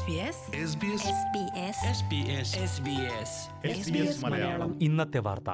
മലയാളം ഇന്നത്തെ വാർത്ത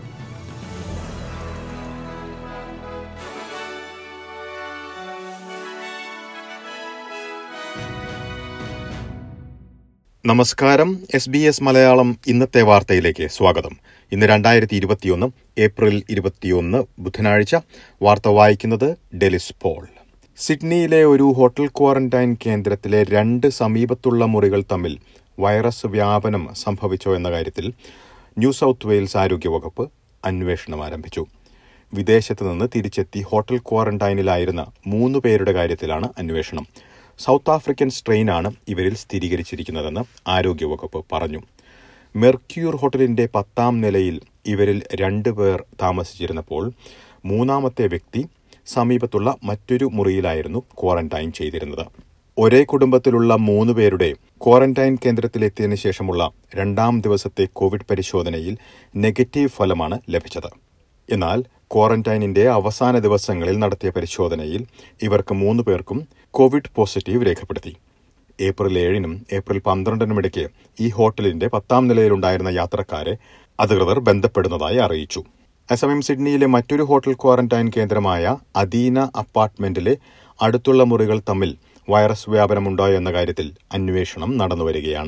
നമസ്കാരം എസ് ബി എസ് മലയാളം ഇന്നത്തെ വാർത്തയിലേക്ക് സ്വാഗതം ഇന്ന് രണ്ടായിരത്തി ഇരുപത്തിയൊന്ന് ഏപ്രിൽ ഇരുപത്തിയൊന്ന് ബുധനാഴ്ച വാർത്ത വായിക്കുന്നത് ഡെലിസ് പോൾ സിഡ്നിയിലെ ഒരു ഹോട്ടൽ ക്വാറന്റൈൻ കേന്ദ്രത്തിലെ രണ്ട് സമീപത്തുള്ള മുറികൾ തമ്മിൽ വൈറസ് വ്യാപനം സംഭവിച്ചോ എന്ന കാര്യത്തിൽ ന്യൂ സൌത്ത് വെയിൽസ് ആരോഗ്യവകുപ്പ് അന്വേഷണം ആരംഭിച്ചു വിദേശത്ത് നിന്ന് തിരിച്ചെത്തി ഹോട്ടൽ ക്വാറന്റൈനിലായിരുന്ന മൂന്ന് പേരുടെ കാര്യത്തിലാണ് അന്വേഷണം സൗത്ത് ആഫ്രിക്കൻ സ്ട്രെയിനാണ് ഇവരിൽ സ്ഥിരീകരിച്ചിരിക്കുന്നതെന്ന് ആരോഗ്യവകുപ്പ് പറഞ്ഞു മെർക്യൂർ ഹോട്ടലിന്റെ പത്താം നിലയിൽ ഇവരിൽ രണ്ടുപേർ താമസിച്ചിരുന്നപ്പോൾ മൂന്നാമത്തെ വ്യക്തി സമീപത്തുള്ള മറ്റൊരു മുറിയിലായിരുന്നു ക്വാറന്റൈൻ ചെയ്തിരുന്നത് ഒരേ കുടുംബത്തിലുള്ള മൂന്ന് പേരുടെ ക്വാറന്റൈൻ കേന്ദ്രത്തിലെത്തിയതിനു ശേഷമുള്ള രണ്ടാം ദിവസത്തെ കോവിഡ് പരിശോധനയിൽ നെഗറ്റീവ് ഫലമാണ് ലഭിച്ചത് എന്നാൽ ക്വാറന്റൈനിന്റെ അവസാന ദിവസങ്ങളിൽ നടത്തിയ പരിശോധനയിൽ ഇവർക്ക് മൂന്ന് പേർക്കും കോവിഡ് പോസിറ്റീവ് രേഖപ്പെടുത്തി ഏപ്രിൽ ഏഴിനും ഏപ്രിൽ പന്ത്രണ്ടിനും ഇടയ്ക്ക് ഈ ഹോട്ടലിന്റെ പത്താം നിലയിലുണ്ടായിരുന്ന യാത്രക്കാരെ അധികൃതർ ബന്ധപ്പെടുന്നതായി അറിയിച്ചു അസമയം സിഡ്നിയിലെ മറ്റൊരു ഹോട്ടൽ ക്വാറന്റൈൻ കേന്ദ്രമായ അദീന അപ്പാർട്ട്മെന്റിലെ അടുത്തുള്ള മുറികൾ തമ്മിൽ വൈറസ് വ്യാപനമുണ്ടോ എന്ന കാര്യത്തിൽ അന്വേഷണം നടന്നുവരികയാണ്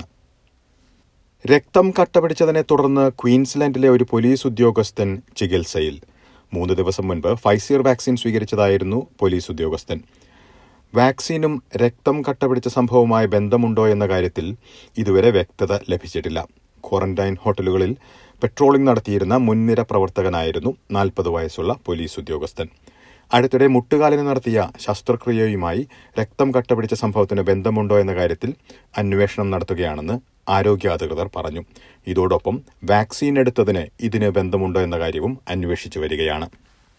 രക്തം കട്ടപിടിച്ചതിനെ തുടർന്ന് ക്വീൻസ്ലാൻഡിലെ ഒരു പോലീസ് ഉദ്യോഗസ്ഥൻ ചികിത്സയിൽ മൂന്ന് ദിവസം മുൻപ് ഫൈസർ വാക്സിൻ സ്വീകരിച്ചതായിരുന്നു പോലീസ് ഉദ്യോഗസ്ഥൻ വാക്സിനും രക്തം കട്ടപിടിച്ച സംഭവവുമായി ബന്ധമുണ്ടോ എന്ന കാര്യത്തിൽ ഇതുവരെ വ്യക്തത ലഭിച്ചിട്ടില്ല ക്വാറന്റൈൻ ഹോട്ടലുകളിൽ പെട്രോളിംഗ് നടത്തിയിരുന്ന മുൻനിര പ്രവർത്തകനായിരുന്നു നാൽപ്പത് വയസ്സുള്ള പോലീസ് ഉദ്യോഗസ്ഥൻ അടുത്തിടെ മുട്ടുകാലിന് നടത്തിയ ശസ്ത്രക്രിയയുമായി രക്തം കട്ടപിടിച്ച സംഭവത്തിന് ബന്ധമുണ്ടോ എന്ന കാര്യത്തിൽ അന്വേഷണം നടത്തുകയാണെന്ന് ആരോഗ്യ അധികൃതർ പറഞ്ഞു ഇതോടൊപ്പം വാക്സിൻ എടുത്തതിന് ഇതിന് ബന്ധമുണ്ടോ എന്ന കാര്യവും അന്വേഷിച്ചു വരികയാണ്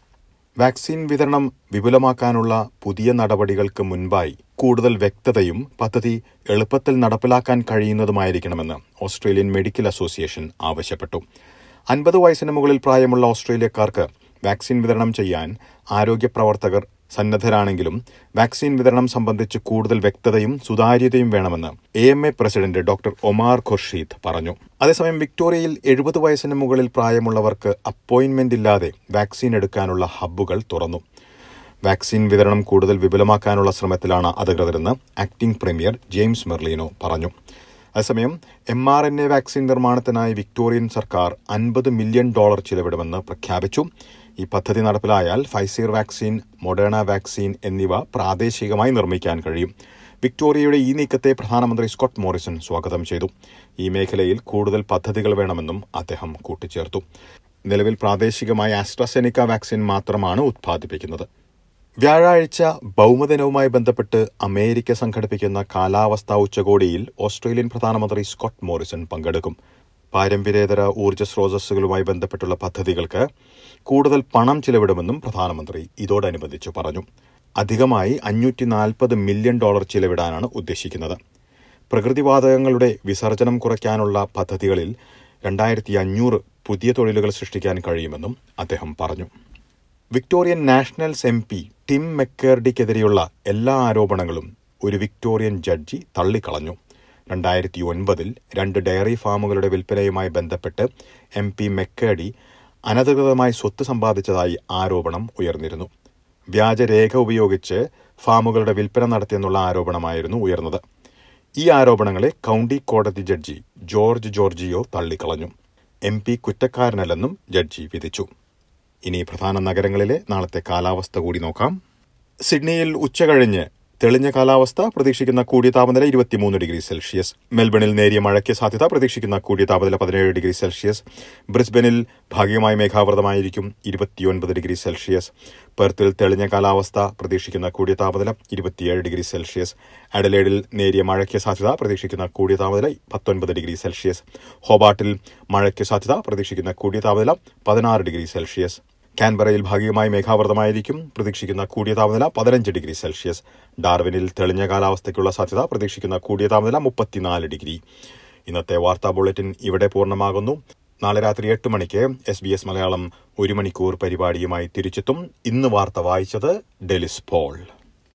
വാക്സിൻ വിതരണം വിപുലമാക്കാനുള്ള പുതിയ നടപടികൾക്ക് മുൻപായി കൂടുതൽ വ്യക്തതയും പദ്ധതി എളുപ്പത്തിൽ നടപ്പിലാക്കാൻ കഴിയുന്നതുമായിരിക്കണമെന്ന് ഓസ്ട്രേലിയൻ മെഡിക്കൽ അസോസിയേഷൻ ആവശ്യപ്പെട്ടു അൻപത് വയസ്സിന് മുകളിൽ പ്രായമുള്ള ഓസ്ട്രേലിയക്കാർക്ക് വാക്സിൻ വിതരണം ചെയ്യാൻ ആരോഗ്യ പ്രവർത്തകർ സന്നദ്ധരാണെങ്കിലും വാക്സിൻ വിതരണം സംബന്ധിച്ച് കൂടുതൽ വ്യക്തതയും സുതാര്യതയും വേണമെന്ന് A M A president doctor Omar Khurshid പറഞ്ഞു അതേസമയം വിക്ടോറിയയിൽ എഴുപത് വയസ്സിന് മുകളിൽ പ്രായമുള്ളവർക്ക് അപ്പോയിന്റ്മെന്റ് ഇല്ലാതെ വാക്സിൻ എടുക്കാനുള്ള ഹബ്ബുകൾ തുറന്നു വാക്സിൻ വിതരണം കൂടുതൽ വിപുലമാക്കാനുള്ള ശ്രമത്തിലാണ് അധികൃതരെന്ന് ആക്ടിംഗ് പ്രീമിയർ ജെയിംസ് മെർലീനോ പറഞ്ഞു അതേസമയം M R N A vaccine നിർമ്മാണത്തിനായി വിക്ടോറിയൻ സർക്കാർ അൻപത് മില്യൺ ഡോളർ ചിലവിടുമെന്ന് പ്രഖ്യാപിച്ചു ഈ പദ്ധതി നടപ്പിലായാൽ ഫൈസീർ വാക്സിൻ മൊഡേണ വാക്സിൻ എന്നിവ പ്രാദേശികമായി നിർമ്മിക്കാൻ കഴിയും വിക്ടോറിയയുടെ ഈ നീക്കത്തെ പ്രധാനമന്ത്രി സ്കോട്ട് മോറിസൺ സ്വാഗതം ചെയ്തു ഈ മേഖലയിൽ കൂടുതൽ പദ്ധതികൾ വേണമെന്നും അദ്ദേഹം കൂട്ടിച്ചേർത്തു നിലവിൽ പ്രാദേശികമായി ആസ്ട്രസെനിക്ക വാക്സിൻ മാത്രമാണ് ഉത്പാദിപ്പിക്കുന്നത് വ്യാഴാഴ്ച ഭൗമദിനവുമായി ബന്ധപ്പെട്ട് അമേരിക്ക സംഘടിപ്പിക്കുന്ന കാലാവസ്ഥാ ഉച്ചകോടിയിൽ ഓസ്ട്രേലിയൻ പ്രധാനമന്ത്രി സ്കോട്ട് മോറിസൺ പങ്കെടുക്കും പാരമ്പര്യേതര ഊർജ്ജ സ്രോതസ്സുകളുമായി ബന്ധപ്പെട്ടുള്ള പദ്ധതികൾക്ക് കൂടുതൽ പണം ചിലവിടുമെന്നും പ്രധാനമന്ത്രി ഇതോടനുബന്ധിച്ച് പറഞ്ഞു അധികമായി അഞ്ഞൂറ്റി നാൽപ്പത് മില്യൺ ഡോളർ ചിലവിടാനാണ് ഉദ്ദേശിക്കുന്നത് പ്രകൃതിവാതകങ്ങളുടെ വിസർജനം കുറയ്ക്കാനുള്ള പദ്ധതികളിൽ രണ്ടായിരത്തി അഞ്ഞൂറ് പുതിയ തൊഴിലുകൾ സൃഷ്ടിക്കാൻ കഴിയുമെന്നും അദ്ദേഹം പറഞ്ഞു Victorian Nationals M P Tim മെക്കേർഡിക്കെതിരെയുള്ള എല്ലാ ആരോപണങ്ങളും ഒരു വിക്ടോറിയൻ ജഡ്ജി തള്ളിക്കളഞ്ഞു രണ്ടായിരത്തി ഒൻപതിൽ രണ്ട് ഡയറി ഫാമുകളുടെ വിൽപ്പനയുമായി ബന്ധപ്പെട്ട് എം പി മെക്കേഡി അനധികൃതമായി സ്വത്ത് സമ്പാദിച്ചതായി ആരോപണം ഉയർന്നിരുന്നു വ്യാജരേഖ ഉപയോഗിച്ച് ഫാമുകളുടെ വിൽപ്പന നടത്തിയെന്നുള്ള ആരോപണമായിരുന്നു ഉയർന്നത് ഈ ആരോപണങ്ങളെ കൌണ്ടി കോടതി ജഡ്ജി ജോർജ് ജോർജിയോ തള്ളിക്കളഞ്ഞു എം പി കുറ്റക്കാരനല്ലെന്നും ജഡ്ജി വിധിച്ചു ഇനി പ്രധാന നഗരങ്ങളിലെ നാളത്തെ കാലാവസ്ഥ കൂടി നോക്കാം സിഡ്നിയിൽ ഉച്ചകഴിഞ്ഞ് തെളിഞ്ഞ കാലാവസ്ഥ പ്രതീക്ഷിക്കുന്ന കൂടിയ താപനില ഇരുപത്തിമൂന്ന് ഡിഗ്രി സെൽഷ്യസ് മെൽബണിൽ നേരിയ മഴയ്ക്ക് സാധ്യത പ്രതീക്ഷിക്കുന്ന കൂടിയ താപനില പതിനേഴ് ഡിഗ്രി സെൽഷ്യസ് ബ്രിസ്ബനിൽ ഭാഗികമായി മേഘാവൃതമായിരിക്കും ഇരുപത്തിയൊൻപത് ഡിഗ്രി സെൽഷ്യസ് പെർത്തിൽ തെളിഞ്ഞ കാലാവസ്ഥ പ്രതീക്ഷിക്കുന്ന കൂടിയ താപനില ഇരുപത്തിയേഴ് ഡിഗ്രി സെൽഷ്യസ് അഡലേഡിൽ നേരിയ മഴയ്ക്ക് സാധ്യത പ്രതീക്ഷിക്കുന്ന കൂടിയ താപനില പത്തൊൻപത് ഡിഗ്രി സെൽഷ്യസ് ഹോബാട്ടിൽ മഴയ്ക്ക് സാധ്യത പ്രതീക്ഷിക്കുന്ന കൂടിയ താപനില പതിനാറ് ഡിഗ്രി സെൽഷ്യസ് കാൻബറയിൽ ഭാഗികമായി മേഘാവൃതമായിരിക്കും പ്രതീക്ഷിക്കുന്ന കൂടിയ താപനില പതിനഞ്ച് ഡിഗ്രി സെൽഷ്യസ് ഡാർവിനിൽ തെളിഞ്ഞ കാലാവസ്ഥയ്ക്കുള്ള സാധ്യത പ്രതീക്ഷിക്കുന്ന കൂടിയ താപനില മുപ്പത്തിനാല് ഡിഗ്രി ഇന്നത്തെ വാർത്താ ബുള്ളറ്റിൻ ഇവിടെ പൂർണ്ണമാകുന്നു നാളെ രാത്രി എട്ട് മണിക്ക് എസ് ബി എസ് മലയാളം ഒരു മണിക്കൂർ പരിപാടിയുമായി തിരിച്ചെത്തും ഇന്ന് വാർത്ത വായിച്ചത് Delys Paul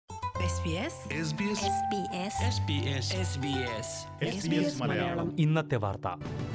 SBS SBS SBS SBS SBS SBS Malayalam ഇന്നത്തെ വാർത്ത